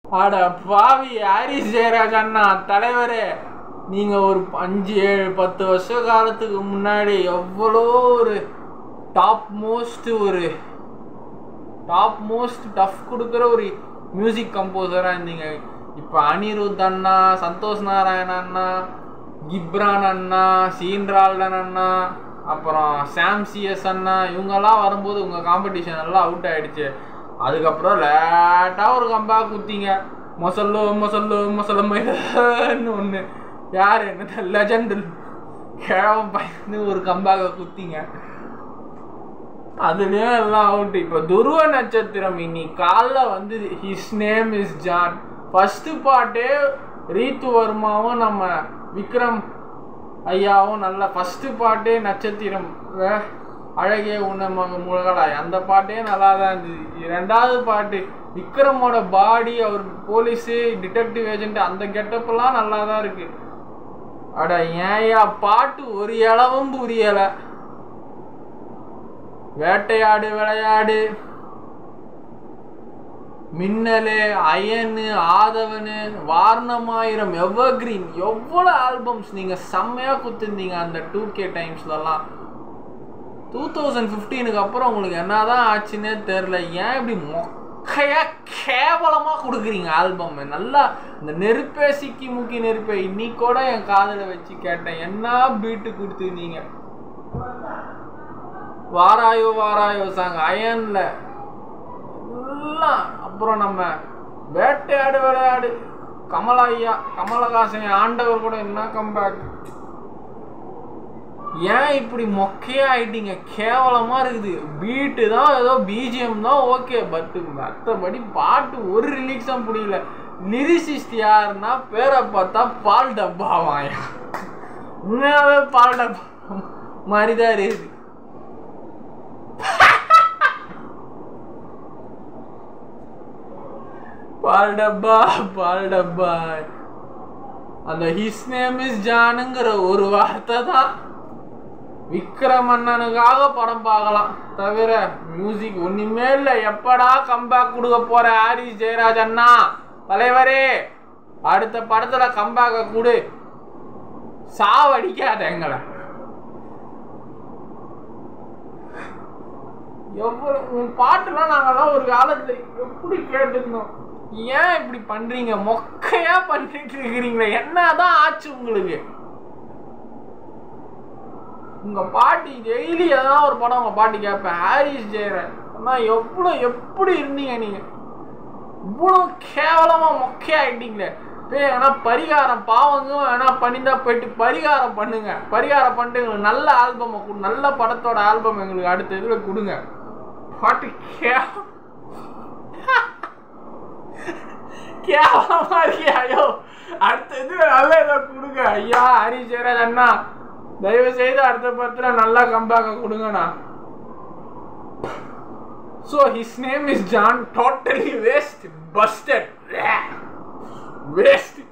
அட பாவி ஹாரிஸ் ஜெயராஜ் அண்ணா தலைவரே நீங்க ஒரு அஞ்சு ஏழு பத்து வருஷ காலத்துக்கு முன்னாடி எவ்வளோ ஒரு டாப் மோஸ்ட் ஒரு டாப் மோஸ்ட் டஃப் கொடுக்குற ஒரு மியூசிக் கம்போசராக இருந்தீங்க இப்போ அனிருத் அண்ணா சந்தோஷ் நாராயண் அண்ணா கிப்ரான் அண்ணா சீன்ரால்டன் அண்ணா அப்புறம் சாம் சிஎஸ் அண்ணா இவங்கெல்லாம் வரும்போது உங்கள் காம்படிஷன் எல்லாம் அவுட் ஆயிடுச்சு அதுக்கப்புறம் லேட்டாக ஒரு கம்பேக் குத்திங்க மொசல்லோ மொசல்லோ மொசல்லன்னு ஒன்று யார் என்ன லெஜண்ட் கிழவன் பையனு ஒரு கம்பேக்கை குத்திங்க அதுலயும் எல்லாம் அவுட் இப்போ துருவ நட்சத்திரம் இன்னி காலைல வந்து his name is John first பாட்டே ரீத்து வர்மாவும் நம்ம விக்ரம் ஐயாவும் நல்ல ஃபர்ஸ்ட் பாட்டே நட்சத்திரம் வே- அழகே உன்னமக முழகலாய் அந்த பாட்டே நல்லா தான் இருந்தது ரெண்டாவது பாட்டு விக்ரமோட பாடி அவர் போலீஸு டிடெக்டிவ் ஏஜென்ட் அந்த கெட்டப்பெல்லாம் நல்லா தான் இருக்கு அட ஏன்யா பாட்டு ஒரு இளவும் புரியலை வேட்டையாடு விளையாடு மின்னலு அயனு ஆதவனு வாரணமாயிரம் எவர்கிரீன் எவ்வளோ ஆல்பம்ஸ் நீங்கள் செம்மையாக குத்துருந்தீங்க அந்த டூ கே டைம்ஸ்லலாம் டூ தௌசண்ட் ஃபிஃப்டீனுக்கு அப்புறம் உங்களுக்கு என்னதான் ஆச்சுன்னே தெரில ஏன் இப்படி மொக்கையா கேவலமாக கொடுக்குறீங்க ஆல்பம் நல்லா இந்த நெருப்பே சிக்கி முக்கி நெருப்பே இன்னைக்கு கூட என் காதில் வச்சு கேட்டேன் என்ன பீட்டு கொடுத்துருந்தீங்க வாராயோ வாராயோ சாங் அயன்ல எல்லாம் அப்புறம் நம்ம வேட்டையாடு விளையாடு கமலா ஐயா கமலஹாசன் ஆண்டவர் கூட என்ன கம்பேக் ஏன் இப்படி மொக்கையா ஆயிட்டீங்க கேவலமா இருக்குது பீட்டு தான் ஏதோ பிஜிஎம் தான் ஓகே பட் மற்றபடி பாட்டு ஒரு ரிலீக்ஸும் புரியல லிரிசிஸ்ட் யாருன்னா பேரை பார்த்தா பால் டப்பாவாயா உண்மையாவே பால் டப்பா மாதிரி தான் இருக்குது பால் டப்பா பால் டப்பா அந்த ஹிஸ் நேம் இஸ் ஜானுங்கிற ஒரு வார்த்தை தான் விக்ரம் அண்ணனுக்காக படம் பார்க்கலாம் தவிர மியூசிக் ஒண்ணுமே இல்லை எப்படா கம்பேக் கொடுக்க போற ஹாரிஸ் ஜெயராஜ் அண்ணா தலைவரே அடுத்த படத்துல கம்பேக்க கொடு சாவடிக்காத எங்களை எவ்வளவு உன் பாட்டுலாம் நாங்கெல்லாம் ஒரு காலத்துல எப்படி கேட்டுருந்தோம் ஏன் இப்படி பண்றீங்க மொக்கையா பண்ணிட்டு இருக்கிறீங்களே என்னதான் ஆச்சு உங்களுக்கு உங்க பாட்டி டெய்லி எதனா ஒரு படம் உங்க பாட்டி கேட்பேன் ஹாரிஸ் ஜெயரன் அண்ணா எவ்வளோ எப்படி இருந்தீங்க நீங்க இவ்வளோ கேவலமா மொக்கையாயிட்டீங்களே போய் வேணா பரிகாரம் பாவங்க வேணா பண்ணிந்தா போயிட்டு பரிகாரம் பண்ணுங்க பரிகாரம் பண்ணிட்டு எங்களுக்கு நல்ல ஆல்பம் நல்ல படத்தோட ஆல்பம் எங்களுக்கு அடுத்த இதில் கொடுங்க பாட்டு கே கேவலமா இருக்கியா ஐயோ அடுத்த இது நல்ல இதை கொடுங்க ஐயா ஹரி ஜெயராஜ் அண்ணா தயவு செய்து அடுத்த படத்துல நல்லா கம்பேக்க கொடுங்கண்ணா so his name is John totally waste busted waste